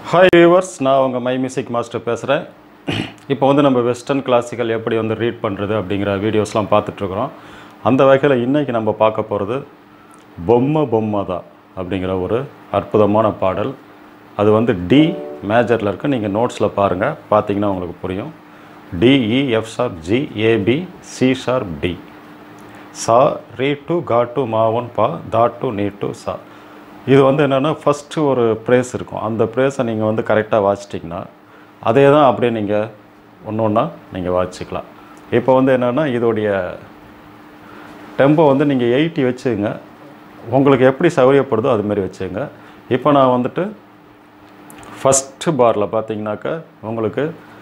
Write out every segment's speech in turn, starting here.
Hi viewers நான் உங்கள் my music master பேசுகிறேன் இப்போ வந்து நம்ம வெஸ்டர்ன் கிளாசிக்கல் எப்படி வந்து ரீட் பண்ணுறது அப்படிங்கிற வீடியோஸ்லாம் பார்த்துட்ருக்குறோம் அந்த வகையில் இன்றைக்கி நம்ம பார்க்க போகிறது பொம்மை பொம்மை அப்படிங்கிற ஒரு அற்புதமான பாடல் அது வந்து டி மேஜரில் இருக்குது நீங்கள் நோட்ஸில் பாருங்கள் பார்த்தீங்கன்னா உங்களுக்கு புரியும் D E F sharp G A B C sharp D சா ரீ டு கா டு மாவன் பா தா டு நீ டு சா இது வந்து என்னென்னா ஃபஸ்ட்டு ஒரு ப்ரேஸ் இருக்கும் அந்த ப்ரேஸை நீங்கள் வந்து கரெக்டாக வாசிட்டிங்கன்னா அதே தான் அப்படியே நீங்கள் ஒன்று ஒன்றா நீங்கள் வாசிக்கலாம் இப்போ வந்து என்னென்னா இதோடைய டெம்போ வந்து நீங்கள் எயிட்டி வச்சுங்க உங்களுக்கு எப்படி சௌகரியப்படுதோ அதுமாரி வச்சுங்க இப்போ நான் வந்துட்டு ஃபஸ்ட்டு பாரில் பார்த்தீங்கன்னாக்கா உங்களுக்கு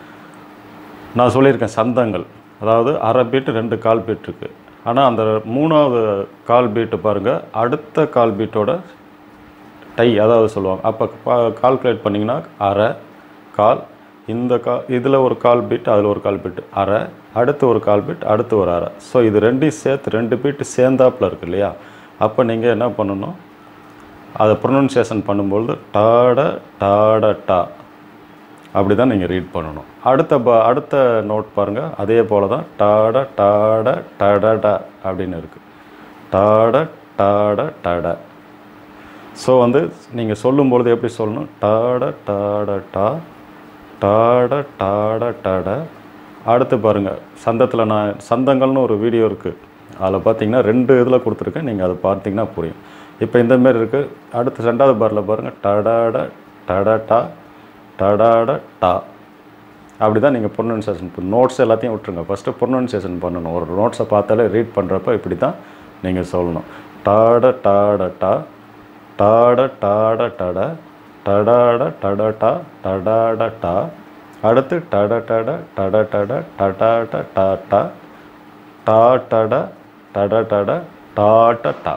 நான் சொல்லியிருக்கேன் சந்தங்கள் அதாவது அரை பீட்டு ரெண்டு கால் பீட் இருக்குது ஆனால் அந்த மூணாவது கால் பீட்டு பாருங்கள் அடுத்த கால் பீட்டோட டை அதாவது சொல்லுவாங்க அப்போ கால்குலேட் பண்ணிங்கன்னா அரை கால் இந்த கா இதில் ஒரு கால் பீட் அதில் ஒரு கால் பீட் அரை அடுத்து ஒரு கால் பீட் அடுத்து ஒரு அரை ஸோ இது ரெண்டையும் சேர்த்து ரெண்டு பீட்டு சேர்ந்தாப்புல இருக்கு இல்லையா அப்போ நீங்கள் என்ன பண்ணணும் அதை ப்ரொனன்சியேஷன் பண்ணும்பொழுது டாட டாட டா அப்படி தான் நீங்கள் ரீட் பண்ணணும் அடுத்த ப அடுத்த நோட் பாருங்கள் அதே போல் தான் டாட டாட டடட அப்படின்னு இருக்குது டாட டாட டட ஸோ வந்து நீங்கள் சொல்லும்பொழுது எப்படி சொல்லணும் டாட டாட டா டாட டாட டட அடுத்து பாருங்கள் சந்தத்தில் நான் சந்தங்கள்னு ஒரு வீடியோ இருக்குது அதில் பார்த்தீங்கன்னா ரெண்டு இதில் கொடுத்துருக்கேன் நீங்கள் அதை பார்த்தீங்கன்னா புரியும் இப்போ இந்த மாதிரி இருக்குது அடுத்து ரெண்டாவது பாரில் பாருங்கள் டடாட டடடா டடாட டா அப்படி தான் நீங்கள் ப்ரொனன்சியேஷன் இப்போ நோட்ஸ் எல்லாத்தையும் விட்டுருங்க ஃபஸ்ட்டு ப்ரொனன்சியேஷன் பண்ணணும் ஒரு நோட்ஸை பார்த்தாலே ரீட் பண்ணுறப்ப இப்படி தான் நீங்கள் சொல்லணும் டாட டாட டா டாட டாட டட டடாட டடடா டடாட டா அடுத்து டட டட டட டட டடாட டா டா டா டட டட டட டாட்ட டா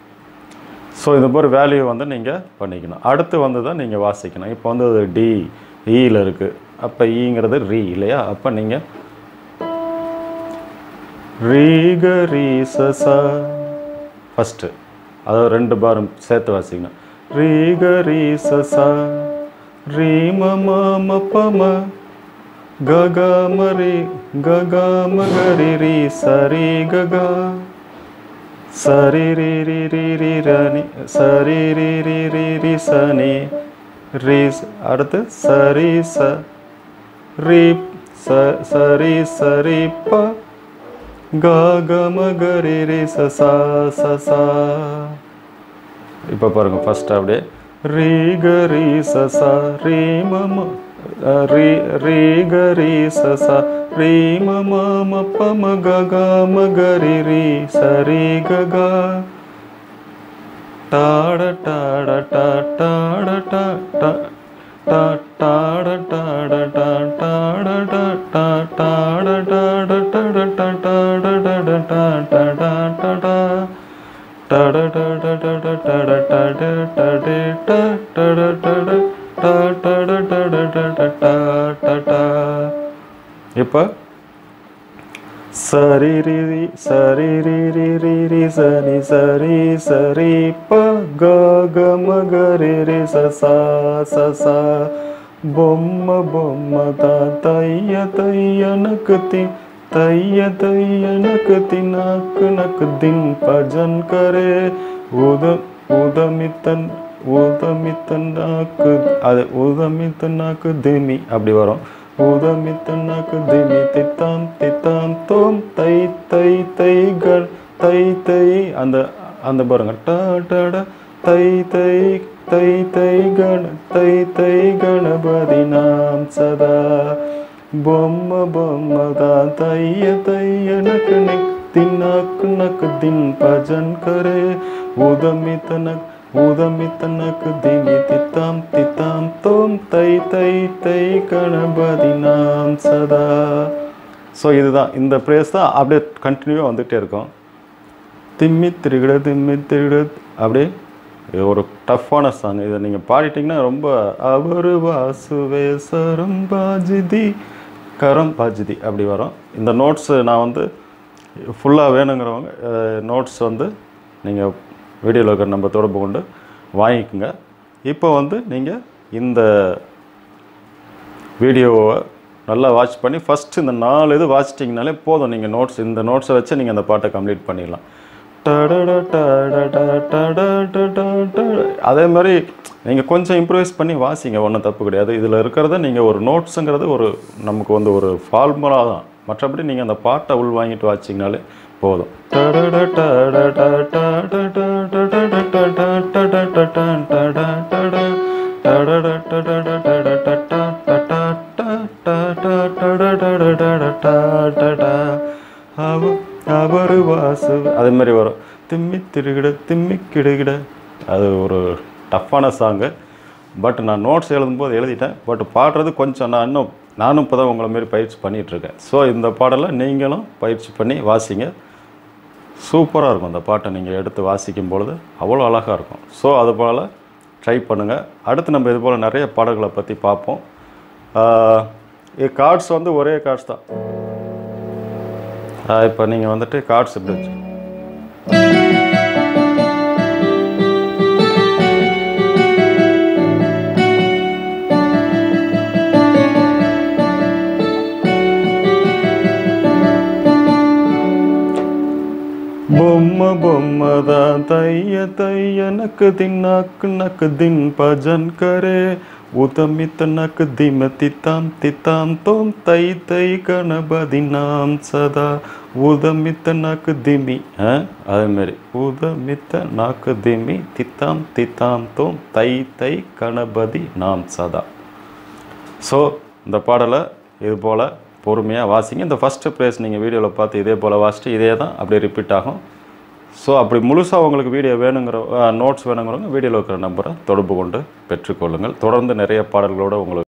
ஸோ இந்த மாதிரி வேல்யூ வந்து நீங்கள் பண்ணிக்கணும் அடுத்து வந்து தான் நீங்கள் வாசிக்கணும் இப்போ வந்து அது டி ஈயில் இருக்குது அப்போ ஈங்கிறது ரீ இல்லையா அப்போ நீங்கள் ரீக ரீ சசா ஃபஸ்ட்டு அதாவது ரெண்டு பாரும் சேர்த்து வாசிக்கணும் ரீக ரீ சசா ரீ ம ம பம ககா மரி ககா மகரி ரீ சரி ககா சரி ரி ரி ரி ரி ரணி சரி ரி ரி ரி ரி சனி ரி ச- அடுத்து சரி ச ரி ச சரி சரி ப க க ம க ரி ரி ச சா ச சா இப்போ பாருங்க ஃபர்ஸ்ட் அப்படியே ரீ க ரி ச சா ரீ ம ம அஹ், ரீ ரீ க ரி ச சா ரீ ம ம ம ப ம க க ம க ரி ரி சரி க க டாட டாட டா டாட டா டா டா டாட டாட டா டாட டா டா டாட டாட டட டா டாட டட டா டா டா டா டா டட டட டட டட டட டடே டா டட டட டா டட டட டட டா டா டா இப்போ சரி ரி ரி சரி ரி ரி ரி ரி சனி சரி சரி ப க க ம க ரி ரி ச சா ச சா பொம்ம பொம்ம தா தைய தைய நக்கு தி தைய தைய நக்கு தி நாக்கு நக்கு தின் பஜன் கரே உத உதமித்தன் உதமித்தன் நாக்கு அது உதமித்தன் நாக்கு திமி அப்படி வரும் உதமித்தனாக்கு திமி தித்தாம் தித்தாம் தோம் தை தை தை கண் தை தை அந்த அந்த பாருங்க டா டட தை தை தை தை கண தை தை கணபதி நாம் சதா பொம்ம பொம்ம தான் தைய தைய நக்கு நிக் தின்னாக்கு நக்கு தின் பஜன் கரே உதமித்தனக் உதமித்தனக்கு திமி தித்தாம் தித்தாம் தோம் தை தை தை கணபதி நாம் சதா ஸோ இதுதான் இந்த ப்ரேஸ் தான் அப்படியே கண்டினியூவாக வந்துகிட்டே இருக்கும் திம்மி திருகிட திம்மி திருகிட அப்படியே இது ஒரு டஃப்பான சாங் இதை நீங்கள் பாடிட்டிங்கன்னா ரொம்ப அவர் வாசுவேசரம் பாஜிதி கரம் பாஜிதி அப்படி வரும் இந்த நோட்ஸு நான் வந்து ஃபுல்லாக வேணுங்கிறவங்க நோட்ஸ் வந்து நீங்கள் வீடியோவில் இருக்கிற நம்ம தொடர்பு கொண்டு வாங்கிக்கோங்க இப்போ வந்து நீங்கள் இந்த வீடியோவை நல்லா வாட்ச் பண்ணி ஃபஸ்ட்டு இந்த நாலு இது வாசிட்டிங்கனாலே போதும் நீங்கள் நோட்ஸ் இந்த நோட்ஸை வச்சு நீங்கள் அந்த பாட்டை கம்ப்ளீட் பண்ணிடலாம் டடட டடட டடட டடட. அதே மாதிரி நீங்கள் கொஞ்சம் இம்ப்ரூவைஸ் பண்ணி வாசிங்க ஒன்றும் தப்பு கிடையாது இதில் இருக்கிறத நீங்கள் ஒரு நோட்ஸுங்கிறது ஒரு நமக்கு வந்து ஒரு ஃபார்முலா தான் மற்றபடி நீங்கள் அந்த பாட்டை உள் வாங்கிட்டு வாச்சிங்கனாலே போதும் டடட டடட டடட டடட டடட டடட டடட டடட டடட டடட டடட அவ அவர் வாசு அதே மாதிரி வரும் திம்மி திருகிட திம்மி கிடுகிட அது ஒரு டஃப்பான சாங்கு பட் நான் நோட்ஸ் எழுதும்போது எழுதிட்டேன் பட் பாடுறது கொஞ்சம் நான் இன்னும் நானும் இப்போ தான் உங்களை மாரி பயிற்சி பண்ணிகிட்ருக்கேன் ஸோ இந்த பாடலை நீங்களும் பயிற்சி பண்ணி வாசிங்க சூப்பராக இருக்கும் அந்த பாட்டை நீங்கள் எடுத்து வாசிக்கும் பொழுது அவ்வளோ அழகாக இருக்கும் ஸோ அது போல் ட்ரை பண்ணுங்கள் அடுத்து நம்ம இது போல் நிறைய பாடல்களை பற்றி பார்ப்போம் கார்ட்ஸ் வந்து ஒரே கார்ட்ஸ் தான் இப்போ நீங்கள் வந்துட்டு கார்ட்ஸ் இப்படி வச்சு బొమ్మ బొమ్మదా తయ్య తయ్య నక్ దిన్ నక్ నక్ దిన్ భజన్ కరే ఉతమిత నక్ దిమ తితాం తితాం తోం తై తై గణபதி நாம் சதா உதமித்த நாக்கு திமி ஆ? அதே மாதிரி உதமித்த நாக்கு திமி தித்தாம் தித்தாம் தோம் தை தை கணபதி நாம் சதா ஸோ இந்த பாடலை இது போல் பொறுமையாக வாசிங்க இந்த ஃபஸ்ட்டு ப்ளேஸ் நீங்கள் வீடியோவில் பார்த்து இதே போல் வாசிட்டு இதே தான் அப்படியே ரிப்பீட் ஆகும் ஸோ அப்படி முழுசாக உங்களுக்கு வீடியோ வேணுங்கிற நோட்ஸ் வேணுங்கிறவங்க வீடியோவில் இருக்கிற நம்பரை தொடர்பு கொண்டு பெற்றுக்கொள்ளுங்கள் தொடர்ந்து நிறைய பாடல்களோடு உங்களுக்கு